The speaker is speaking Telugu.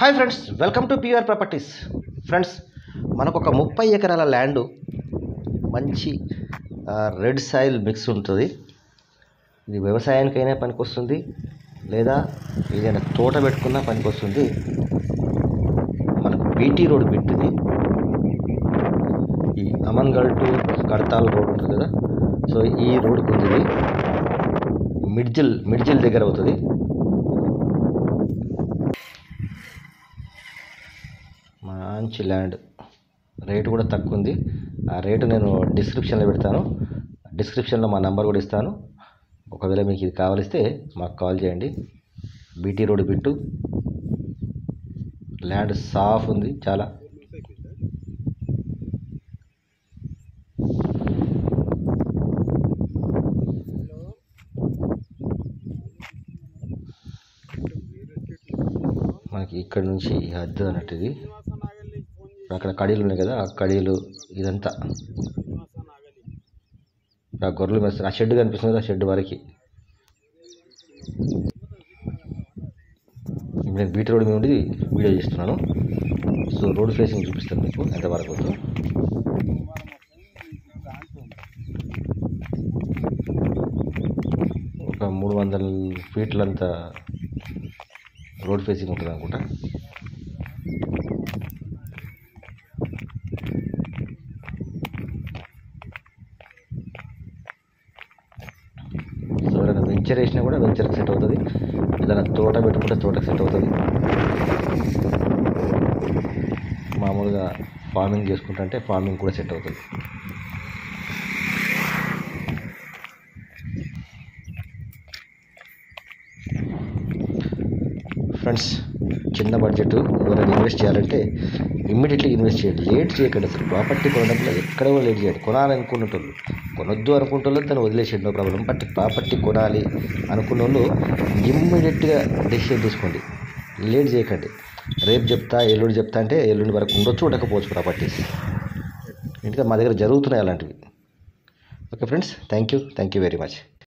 Hi friends welcome to PR properties friends మనకు ఒక ముప్పై ఎకరాల ల్యాండ్ మంచి ఆ, రెడ్ సాయిల్ మిక్స్ ఉంటుంది ఇది వ్యవసాయానికైనా పనికొస్తుంది లేదా ఏదైనా తోట పెట్టుకున్నా పనికొస్తుంది మనకు బీటీ రోడ్ బిట్టిది ఈ అమన్గల్ టు కడతాల్ రోడ్ ఉంటుంది కదా సో ఈ రోడ్కి ఉంది ఇది. మిడ్జిల్ మిడ్జిల్ దగ్గర అవుతుంది మంచి ల్యాండ్ రేటు కూడా తక్కువ ఉంది ఆ రేటు నేను డిస్క్రిప్షన్లో పెడతాను డిస్క్రిప్షన్లో మా నెంబర్ కూడా ఇస్తాను ఒకవేళ మీకు ఇది కావలిస్తే మాకు కాల్ చేయండి బీటీ రోడ్ బిట్టు ల్యాండ్ సాఫ్ ఉంది చాలా మనకి ఇక్కడ నుంచి ఈ హద్దు అన్నట్టు ఇది ఇప్పుడు అక్కడ కడీలు ఉన్నాయి కదా ఆ కడీలు ఇదంతా ఆ గొర్రెలు మేస్తారు ఆ షెడ్ కనిపిస్తుంది కదా, ఆ షెడ్ వరకు ఇప్పుడు నేను బీటీ రోడ్ మీద ఉండి వీడియో చేస్తున్నాను సో రోడ్ ఫేసింగ్ చూపిస్తాను మీకు ఎంతవరకు ఉందో ఒక మూడు వందల ఫీట్లంత రోడ్ ఫేసింగ్ ఉంటుంది అనుకుంటా సో ఎవరైనా వెంచర్ వేసినా కూడా వెంచర్కి సెట్ అవుతుంది ఏదైనా తోట పెట్టుకుంటే తోటకి సెట్ అవుతుంది మామూలుగా ఫార్మింగ్ చేసుకుంటా అంటే ఫార్మింగ్ కూడా సెట్ అవుతుంది ఫ్రెండ్స్ చిన్న బడ్జెట్ ఎవరైనా ఇన్వెస్ట్ చేయాలంటే ఇమ్మీడియట్లీ ఇన్వెస్ట్ చేయండి లేట్ చేయకండి అసలు ప్రాపర్టీ కొనడంలో ఎక్కడ కూడా లేట్ చేయండి కొనాలనుకున్నటోళ్ళు కొనొద్దు అనుకుంటోళ్ళు దాన్ని వదిలేసేయండి నో ప్రాబ్లం బట్ ప్రాపర్టీ కొనాలి అనుకున్న వాళ్ళు ఇమ్మీడియట్గా డెసిషన్ తీసుకోండి లేట్ చేయకండి రేపు చెప్తా ఎల్లుండి చెప్తా అంటే ఎల్లుండి వరకు ఉండొచ్చు ఉండకపోవచ్చు ప్రాపర్టీస్ ఇంకా మా దగ్గర జరుగుతున్నాయి అలాంటివి okay friends thank you thank you very much